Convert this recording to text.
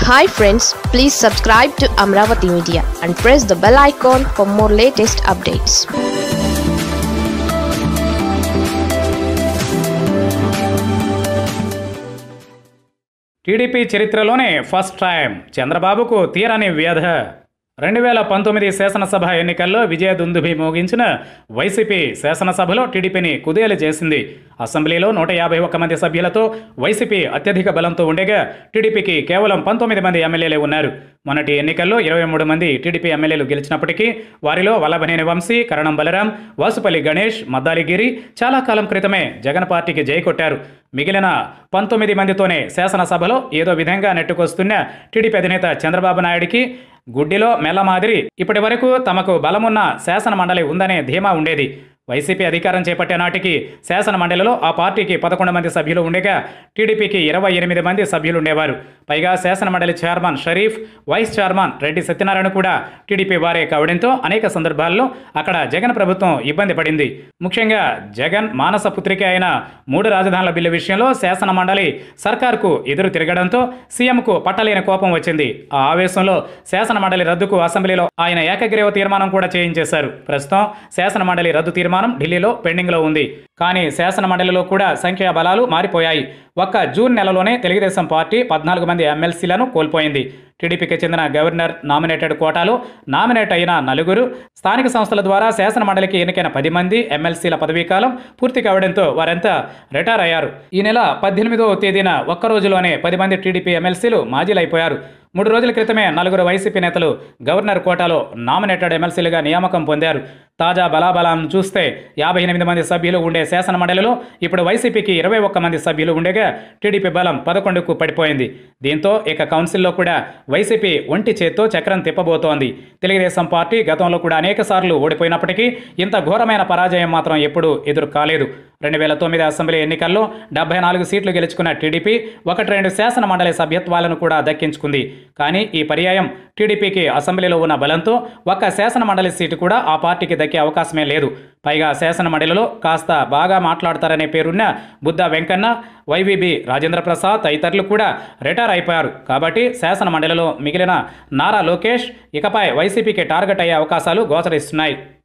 hi friends please subscribe to Amaravati media and press the bell icon for more latest updates TDP చరిత్రలోనే first time చంద్రబాబుకు తీరని వ్యధ రెండు వేల పంతొమ్మిది శాసనసభ ఎన్నికల్లో విజయ దుందుభి మోగించిన వైసీపీ శాసనసభలో టీడీపీని కుదేలు చేసింది అసెంబ్లీలో నూట యాభై ఒక్క మంది సభ్యులతో వైసీపీ అత్యధిక బలంతో ఉండగా టీడీపీకి కేవలం పంతొమ్మిది మంది ఎమ్మెల్యేలే ఉన్నారు మొన్నటి ఎన్నికల్లో ఇరవై మూడు మంది టీడీపీ ఎమ్మెల్యేలు గెలిచినప్పటికీ వారిలో వల్లభనేని వంశీ కరణం బలరాం వాసుపల్లి గణేష్ మద్దాలిగిరి చాలా కాలం క్రితమే జగన్ పార్టీకి జై కొట్టారు మిగిలిన పంతొమ్మిది మందితోనే శాసనసభలో ఏదో విధంగా నెట్టుకొస్తున్న టీడీపీ అధినేత చంద్రబాబు నాయుడికి గుడ్డిలో మెల్ల మాదిరి ఇప్పటి వరకు తమకు బలమున్న శాసన మండలి ఉందనే ధీమా ఉండేది వైసీపీ అధికారం చేపట్టే నాటికి శాసన మండలిలో ఆ పార్టీకి పదకొండు మంది సభ్యులు ఉండగా టీడీపీకి ఇరవై ఎనిమిది మంది సభ్యులు ఉండేవారు పైగా శాసన మండలి chairman Shareef vice chairman Reddy Satyanarayana కూడా టీడీపీ వారే కావడంతో అనేక సందర్భాల్లో అక్కడ జగన్ ప్రభుత్వం ఇబ్బంది పడింది ముఖ్యంగా జగన్ మానస పుత్రిక అయిన మూడు రాజధానుల బిల్లు విషయంలో శాసన మండలి సర్కార్కు ఎదురు తిరగడంతో సీఎంకు పట్టలేని కోపం వచ్చింది ఆ ఆవేశంలో శాసన మండలి రద్దుకు అసెంబ్లీలో ఆయన ఏకగ్రీవ తీర్మానం కూడా చేయించేశారు ప్రస్తుతం శాసన మండలి రద్దు తీర్మానం ఢిల్లీలో పెండింగ్లో ఉంది కానీ శాసన మండలిలో కూడా సంఖ్యా బలాలు మారిపోయాయి ఒక్క జూన్ నెలలోనే తెలుగుదేశం పార్టీ పద్నాలుగు మంది ఎమ్మెల్సీలను కోల్పోయింది టీడీపీకి చెందిన గవర్నర్ నామినేటెడ్ కోటాలో నామినేట్ అయిన నలుగురు స్థానిక సంస్థల ద్వారా శాసన మండలికి ఎన్నికైన పది మంది ఎమ్మెల్సీల పదవీకాలం పూర్తి కావడంతో వారంతా రిటైర్ అయ్యారు ఈ నెల పద్దెనిమిదో తేదీన ఒక్క రోజులోనే పది మంది టీడీపీ ఎమ్మెల్సీలు మాజీలైపోయారు మూడు రోజుల క్రితమే నలుగురు వైసీపీ నేతలు గవర్నర్ కోటాలో నామినేటెడ్ ఎమ్మెల్సీలుగా నియామకం పొందారు తాజా బలాబలాలను చూస్తే యాభై ఎనిమిది మంది సభ్యులు ఉండే శాసన మండలిలో ఇప్పుడు వైసీపీకి ఇరవై ఒక్క మంది సభ్యులు ఉండగా టీడీపీ బలం పదకొండుకు పడిపోయింది దీంతో ఇక కౌన్సిల్లో కూడా వైసీపీ ఒంటి చేత్తో చక్రం తిప్పబోతోంది తెలుగుదేశం పార్టీ గతంలో కూడా అనేక సార్లు ఓడిపోయినప్పటికీ ఇంత ఘోరమైన పరాజయం మాత్రం ఎప్పుడూ ఎదురు కాలేదు రెండు వేల తొమ్మిది అసెంబ్లీ ఎన్నికల్లో డెబ్బై నాలుగు సీట్లు గెలుచుకున్న టీడీపీ ఒకటి రెండు శాసన మండలి సభ్యత్వాలను కూడా దక్కించుకుంది కానీ ఈ పర్యాయం టీడీపీకి అసెంబ్లీలో ఉన్న బలంతో ఒక్క శాసన మండలి సీటు కూడా ఆ పార్టీకి దక్కే అవకాశమే లేదు పైగా శాసన మండలిలో కాస్త బాగా మాట్లాడతారనే పేరున్న బుద్ధ వెంకన్న వైవీబీ రాజేంద్ర ప్రసాద్ తదితరులు కూడా రిటైర్ అయిపోయారు కాబట్టి శాసన మండలిలో మిగిలిన నారా లోకేష్ ఇకపై వైసీపీకి టార్గెట్ అయ్యే అవకాశాలు గోచరిస్తున్నాయి